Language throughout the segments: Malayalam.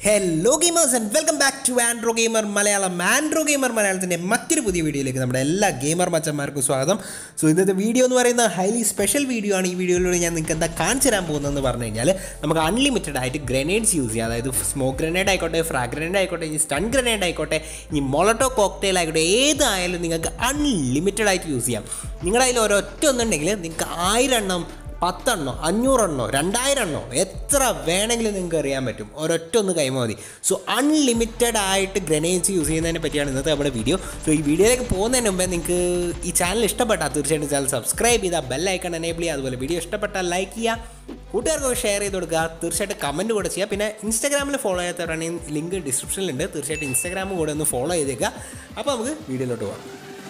hello gamers and welcome back to Andro Gamer Malayalam Andro Gamer മലയാളത്തിൻ്റെ മറ്റൊരു പുതിയ വീഡിയോയിലേക്ക് നമ്മുടെ എല്ലാ ഗെയിമർ മച്ചന്മാർക്കും സ്വാഗതം സോ ഇന്നത്തെ വീഡിയോ എന്ന് പറയുന്ന ഹൈലി സ്പെഷ്യൽ വീഡിയോ ആണ് ഈ വീഡിയോയിലൂടെ ഞാൻ നിങ്ങൾക്ക് എന്താ കാണിച്ചു തരാൻ പോകുന്നതെന്ന് പറഞ്ഞു കഴിഞ്ഞാൽ നമുക്ക് അൺലിമിറ്റഡ് ആയിട്ട് ഗ്രനേഡ്സ് യൂസ് ചെയ്യാം അതായത് സ്മോക്ക് ഗ്രനേഡ് ആയിക്കോട്ടെ ഫ്രാഗ് ഗ്രനേഡ് ആയിക്കോട്ടെ ഇനി സ്റ്റൺ ഗ്രനേഡ് ആയിക്കോട്ടെ ഇനി മൊളട്ടോ കോക്ടെയിൽ ആയിക്കോട്ടെ ഏതായാലും നിങ്ങൾക്ക് അൺലിമിറ്റഡ് ആയിട്ട് യൂസ് ചെയ്യാം നിങ്ങളുടെ കയ്യിൽ ഒരൊറ്റ ഒന്നുണ്ടെങ്കിൽ നിങ്ങൾക്ക് ആയിരം എണ്ണം പത്തെണ്ണോ അഞ്ഞൂറെണ്ണോ രണ്ടായിരം എണ്ണോ എത്ര വേണമെങ്കിലും നിങ്ങൾക്ക് അറിയാൻ പറ്റും ഒരൊറ്റ ഒന്ന് കൈമ മതി സോ അൺലിമിറ്റഡ് ആയിട്ട് ഗ്രനേഡ്സ് യൂസ് ചെയ്യുന്നതിനെ പറ്റിയാണ് ഇന്നത്തെ നമ്മുടെ വീഡിയോ സോ ഈ വീഡിയോയിലേക്ക് പോകുന്നതിന് മുമ്പേ നിങ്ങൾക്ക് ഈ ചാനൽ ഇഷ്ടപ്പെട്ടാൽ തീർച്ചയായിട്ടും ചാനൽ സബ്സ്ക്രൈബ് ചെയ്താൽ ബെല്ലൈക്കൺ എനേബിൾ ചെയ്യുക അതുപോലെ വീഡിയോ ഇഷ്ടപ്പെട്ടാൽ ലൈക്ക് ചെയ്യുക കൂട്ടുകാർക്ക് ഷെയർ ചെയ്ത് കൊടുക്കുക തീർച്ചയായിട്ടും കമൻറ്റ് കൂടെ ചെയ്യുക പിന്നെ ഇൻസ്റ്റാഗ്രാമിൽ ഫോളോ ചെയ്യാത്തവരാണെങ്കിൽ ലിങ്ക് ഡിസ്ക്രിപ്ഷനിലുണ്ട് തീർച്ചയായിട്ടും ഇൻസ്റ്റാഗ്രാമും കൂടെ ഒന്ന് ഫോളോ ചെയ്തേക്കുക അപ്പോൾ നമുക്ക് വീഡിയോയിലോട്ട് പോകാം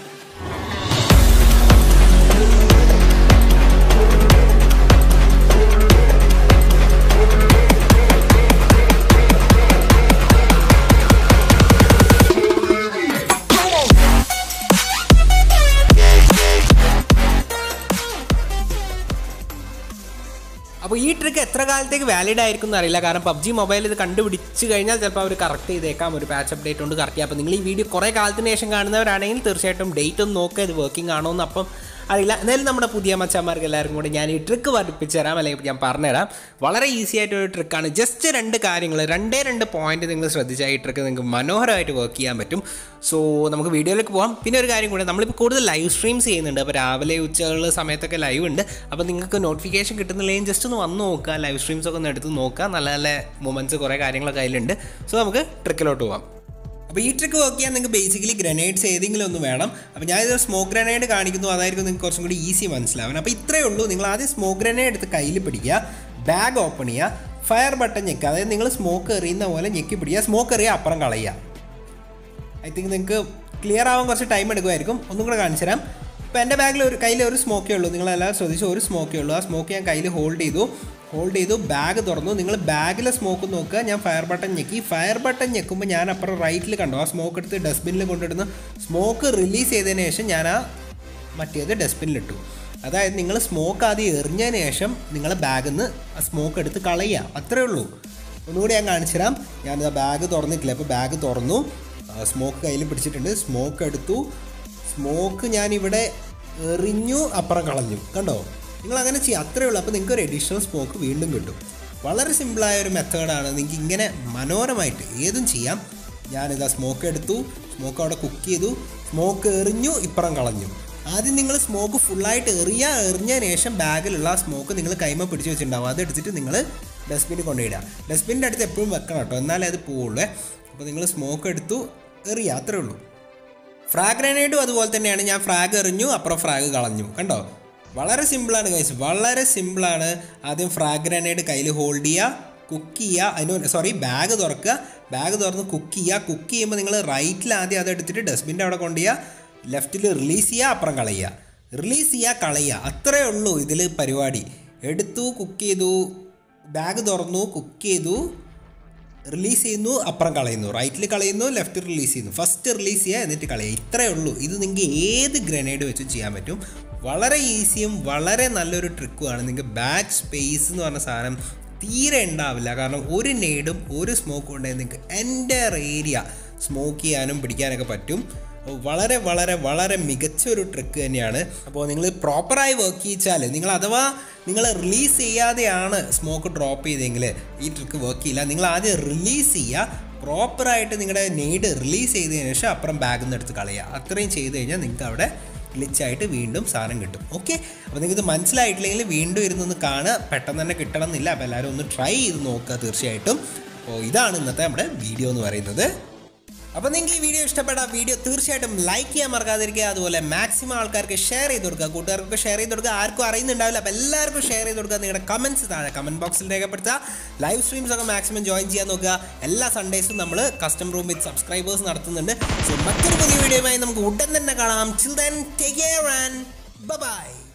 അപ്പോൾ ഈ ട്രിക്ക് എത്ര കാലത്തേക്ക് വാലിഡ് ആയിരിക്കും എന്ന് അറിയില്ല കാരണം പബ്ജി മൊബൈൽ ഇത് കണ്ടുപിടിച്ച് കഴിഞ്ഞാൽ ചിലപ്പോൾ അവർ കറക്റ്റ് ചെയ്തേക്കാം ഒരു പാച്ച് അപ്ഡേറ്റ് കൊണ്ട് കറക്റ്റ് ചെയ്യാം അപ്പോൾ നിങ്ങൾ ഈ വീഡിയോ കുറേ കാലത്തിന് ശേഷം കാണുന്നവരാണെങ്കിൽ തീർച്ചയായിട്ടും ഡേറ്റ് ഒന്ന് നോക്കുക ഇത് വർക്കിംഗ് ആണോ എന്ന് അപ്പം അറിയില്ല എന്തായാലും നമ്മുടെ പുതിയ മച്ചന്മാർക്ക് എല്ലാവർക്കും കൂടി ഞാൻ ഈ ട്രിക്ക് പഠിപ്പിച്ചു തരാം അല്ലെങ്കിൽ ഞാൻ പറഞ്ഞുതരാം വളരെ ഈസി ആയിട്ടൊരു ട്രിക്കാണ് ജസ്റ്റ് രണ്ട് കാര്യങ്ങൾ രണ്ടേ രണ്ട് പോയിന്റ് നിങ്ങൾ ശ്രദ്ധിച്ചാൽ ഈ ട്രിക്ക് നിങ്ങൾക്ക് മനോഹരമായിട്ട് വർക്ക് ചെയ്യാൻ പറ്റും സോ നമുക്ക് വീഡിയോയിലേക്ക് പോകാം പിന്നെ ഒരു കാര്യം കൂടെ നമ്മളിപ്പോൾ കൂടുതൽ ലൈവ് സ്ട്രീംസ് ചെയ്യുന്നുണ്ട് അപ്പോൾ രാവിലെ ഉച്ചകളുടെ സമയത്തൊക്കെ ലൈവ് ഉണ്ട് അപ്പോൾ നിങ്ങൾക്ക് നോട്ടിഫിക്കേഷൻ കിട്ടുന്നില്ലെങ്കിൽ ജസ്റ്റ് ഒന്ന് വന്ന് നോക്കുക ലൈവ് സ്ട്രീംസ് ഒക്കെ ഒന്ന് എടുത്ത് നോക്കുക നല്ല നല്ല മൊമെൻറ്റ്സ് കുറേ കാര്യങ്ങളൊക്കെ അതിലുണ്ട് സോ നമുക്ക് ട്രിക്കിലോട്ട് പോകാം അപ്പോൾ ഈ ട്രിക്ക് വർക്ക് ചെയ്യാൻ നിങ്ങൾക്ക് ബേസിക്കലി ഗ്രനേഡ്സ് ഏതെങ്കിലും ഒന്ന് വേണം അപ്പോൾ ഞാനിത് സ്മോക്ക് ഗ്രനേഡ് കാണിക്കുന്നു അതായിരിക്കും നിങ്ങൾക്ക് കുറച്ചും കൂടി ഈസി മനസ്സിലാവാൻ അപ്പോൾ ഇത്രയേ ഉള്ളൂ നിങ്ങൾ ആദ്യം സ്മോക്ക് ഗ്രനേഡ് എടുത്ത് കയ്യിൽ പിടിക്കുക ബാഗ് ഓപ്പൺ ചെയ്യുക ഫയർ ബട്ടൺ ഞെക്കുക അതായത് നിങ്ങൾ സ്മോക്ക് എറിയുന്ന പോലെ ഞെക്കി പിടിക്കുക സ്മോക്ക് എറിയുക അപ്പുറം കളയുക ഐ തിങ്ക് നിങ്ങൾക്ക് ക്ലിയർ ആവാൻ കുറച്ച് ടൈം എടുക്കുമായിരിക്കും ഒന്നും കൂടെ കാണിച്ചു തരാം ഇപ്പോൾ എൻ്റെ ബാഗിൽ ഒരു കയ്യിൽ ഒരു സ്മോക്കേ ഉള്ളൂ നിങ്ങളെല്ലാം ശ്രദ്ധിച്ചു ഒരു സ്മോക്കേ ഉള്ളൂ ആ സ്മോക്ക് ഞാൻ കയ്യിൽ ഹോൾഡ് ചെയ്തു ഹോൾഡ് ചെയ്തു ബാഗ് തുറന്നു നിങ്ങൾ ബാഗിലെ സ്മോക്ക് നോക്കുക ഞാൻ ഫയർ ബട്ടൺ ഞെക്കി ഫയർ ബട്ടൺ ഞെക്കുമ്പോൾ ഞാൻ അപ്പുറം റൈറ്റിൽ കണ്ടു ആ സ്മോക്ക് എടുത്ത് ഡസ്റ്റ്ബിന്നിൽ കൊണ്ടിടുന്നു സ്മോക്ക് റിലീസ് ചെയ്തതിന് ശേഷം ഞാൻ ആ മറ്റേത് ഡസ്റ്റ്ബിന്നിലിട്ടു അതായത് നിങ്ങൾ സ്മോക്ക് ആദ്യം എറിഞ്ഞതിന് ശേഷം നിങ്ങളെ ബാഗിൽ നിന്ന് ആ സ്മോക്ക് എടുത്ത് കളയുക അത്രേ ഉള്ളൂ ഒന്നുകൂടി ഞാൻ കാണിച്ചു തരാം ഞാനിത് ബാഗ് തുറന്നിട്ടില്ല അപ്പോൾ ബാഗ് തുറന്നു സ്മോക്ക് കയ്യിൽ പിടിച്ചിട്ടുണ്ട് സ്മോക്ക് എടുത്തു സ്മോക്ക് ഞാനിവിടെ എറിഞ്ഞു അപ്പുറം കളഞ്ഞു കണ്ടോ നിങ്ങൾ അങ്ങനെ ചെയ്യുക അത്രേ ഉള്ളൂ അപ്പോൾ നിങ്ങൾക്ക് ഒരു അഡീഷണൽ സ്മോക്ക് വീണ്ടും കിട്ടും വളരെ സിമ്പിളായ ഒരു മെത്തേഡാണ് നിങ്ങൾക്ക് ഇങ്ങനെ മനോഹരമായിട്ട് ഏതും ചെയ്യാം ഞാനിതാ സ്മോക്ക് എടുത്തു സ്മോക്ക് അവിടെ കുക്ക് ചെയ്തു സ്മോക്ക് എറിഞ്ഞു ഇപ്പുറം കളഞ്ഞു ആദ്യം നിങ്ങൾ സ്മോക്ക് ഫുള്ളായിട്ട് എറിയ എറിഞ്ഞതിന് ശേഷം ബാഗിലുള്ള ആ സ്മോക്ക് നിങ്ങൾ കൈമ പിടിച്ച് വെച്ചിട്ടുണ്ടാവും അത് എടുത്തിട്ട് നിങ്ങൾ ഡസ്റ്റ്ബിന്നിൽ കൊണ്ടുപോയിടുക ഡസ്റ്റ്ബിൻ്റെ അടുത്ത് എപ്പോഴും വെക്കണം കേട്ടോ എന്നാലേ അത് പോവുള്ളൂ അപ്പോൾ നിങ്ങൾ സ്മോക്ക് എടുത്തു എറിയുക അത്രേ ഉള്ളൂ ഫ്രാഗ് ഗ്രനേഡും അതുപോലെ തന്നെയാണ് ഞാൻ ഫ്രാഗ് എറിഞ്ഞു അപ്പുറം ഫ്രാഗ് കളഞ്ഞു കണ്ടോ വളരെ സിമ്പിളാണ് ഗൈസ് വളരെ സിമ്പിളാണ് ആദ്യം ഫ്രാഗ് ഗ്രനേഡ് കയ്യിൽ ഹോൾഡ് ചെയ്യുക കുക്ക് ചെയ്യുക അതിന് സോറി ബാഗ് തുറക്കുക ബാഗ് തുറന്ന് കുക്ക് ചെയ്യുക കുക്ക് ചെയ്യുമ്പോൾ നിങ്ങൾ റൈറ്റിൽ ആദ്യം അത് എടുത്തിട്ട് ഡസ്റ്റ്ബിൻ്റെ അവിടെ കൊണ്ടുപോവുക ലെഫ്റ്റിൽ റിലീസ് ചെയ്യുക അപ്പുറം കളയുക റിലീസ് ചെയ്യുക കളയുക അത്രേ ഉള്ളൂ ഇതിൽ പരിപാടി എടുത്തു കുക്ക് ചെയ്തു ബാഗ് തുറന്നു കുക്ക് ചെയ്തു റിലീസ് ചെയ്യുന്നു അപ്പുറം കളയുന്നു റൈറ്റിൽ കളയുന്നു ലെഫ്റ്റ് റിലീസ് ചെയ്യുന്നു ഫസ്റ്റ് റിലീസ് ചെയ്യുക എന്നിട്ട് കളയുക ഇത്രയേ ഉള്ളൂ ഇത് നിങ്ങൾക്ക് ഏത് ഗ്രനേഡ് വെച്ചും ചെയ്യാൻ പറ്റും വളരെ ഈസിയും വളരെ നല്ലൊരു ട്രിക്കുമാണ് നിങ്ങൾക്ക് ബാക്ക് സ്പേസ് എന്ന് പറഞ്ഞ സാധനം തീരെ ഉണ്ടാവില്ല കാരണം ഒരു നെയ്ഡും ഒരു സ്മോക്കും ഉണ്ടെങ്കിൽ നിങ്ങൾക്ക് എൻ്റെ ഏരിയ സ്മോക്ക് ചെയ്യാനും പിടിക്കാനൊക്കെ പറ്റും അപ്പോൾ വളരെ വളരെ വളരെ മികച്ച ഒരു ട്രിക്ക് തന്നെയാണ് അപ്പോൾ നിങ്ങൾ പ്രോപ്പറായി വർക്ക് ചെയ്യിച്ചാൽ നിങ്ങൾ അഥവാ നിങ്ങൾ റിലീസ് ചെയ്യാതെയാണ് സ്മോക്ക് ഡ്രോപ്പ് ചെയ്തെങ്കിൽ ഈ ട്രിക്ക് വർക്ക് ചെയ്യില്ല നിങ്ങൾ ആദ്യം റിലീസ് ചെയ്യുക പ്രോപ്പറായിട്ട് നിങ്ങളുടെ നെയ്ഡ് റിലീസ് ചെയ്തതിന് ശേഷം അപ്പുറം ബാഗിൽ നിന്ന് എടുത്ത് കളയുക അത്രയും ചെയ്ത് കഴിഞ്ഞാൽ നിങ്ങൾക്ക് അവിടെ ഗ്ലിച്ചായിട്ട് വീണ്ടും സാധനം കിട്ടും ഓക്കെ അപ്പോൾ നിങ്ങൾക്ക് ഇത് മനസ്സിലായിട്ടില്ലെങ്കിൽ വീണ്ടും ഇരുന്നൊന്ന് കാണുക പെട്ടെന്ന് തന്നെ കിട്ടണം എന്നില്ല അപ്പോൾ എല്ലാവരും ഒന്ന് ട്രൈ ചെയ്ത് നോക്കുക തീർച്ചയായിട്ടും അപ്പോൾ ഇതാണ് ഇന്നത്തെ നമ്മുടെ വീഡിയോ എന്ന് പറയുന്നത് അപ്പോൾ നിങ്ങൾക്ക് ഈ വീഡിയോ ഇഷ്ടപ്പെട്ട വീഡിയോ തീർച്ചയായിട്ടും ലൈക്ക് ചെയ്യാൻ മറക്കാതിരിക്കുക അതുപോലെ മാക്സിമം ആൾക്കാർക്ക് ഷെയർ ചെയ്ത് കൊടുക്കുക കൂട്ടുകാർക്കൊക്കെ ഷെയർ ചെയ്ത് കൊടുക്കുക ആർക്കും അറിയുന്നുണ്ടാവില്ല അപ്പോൾ എല്ലാവർക്കും ഷെയർ ചെയ്ത് കൊടുക്കുക നിങ്ങളുടെ കമൻസ് താഴെ കമൻറ്റ് ബോക്സിൽ രേഖപ്പെടുത്തുക ലൈവ് സ്ട്രീംസ് ഒക്കെ മാക്സിമം ജോയിൻ ചെയ്യാൻ നോക്കുക എല്ലാ സൺഡേസും നമ്മൾ കസ്റ്റം റൂം വിത്ത് സബ്സ്ക്രൈബേഴ്സ് നടത്തുന്നുണ്ട് സോ മറ്റൊരു പുതിയ വീഡിയോയുമായി നമുക്ക് ഉടൻ തന്നെ കാണാം chill then take care and by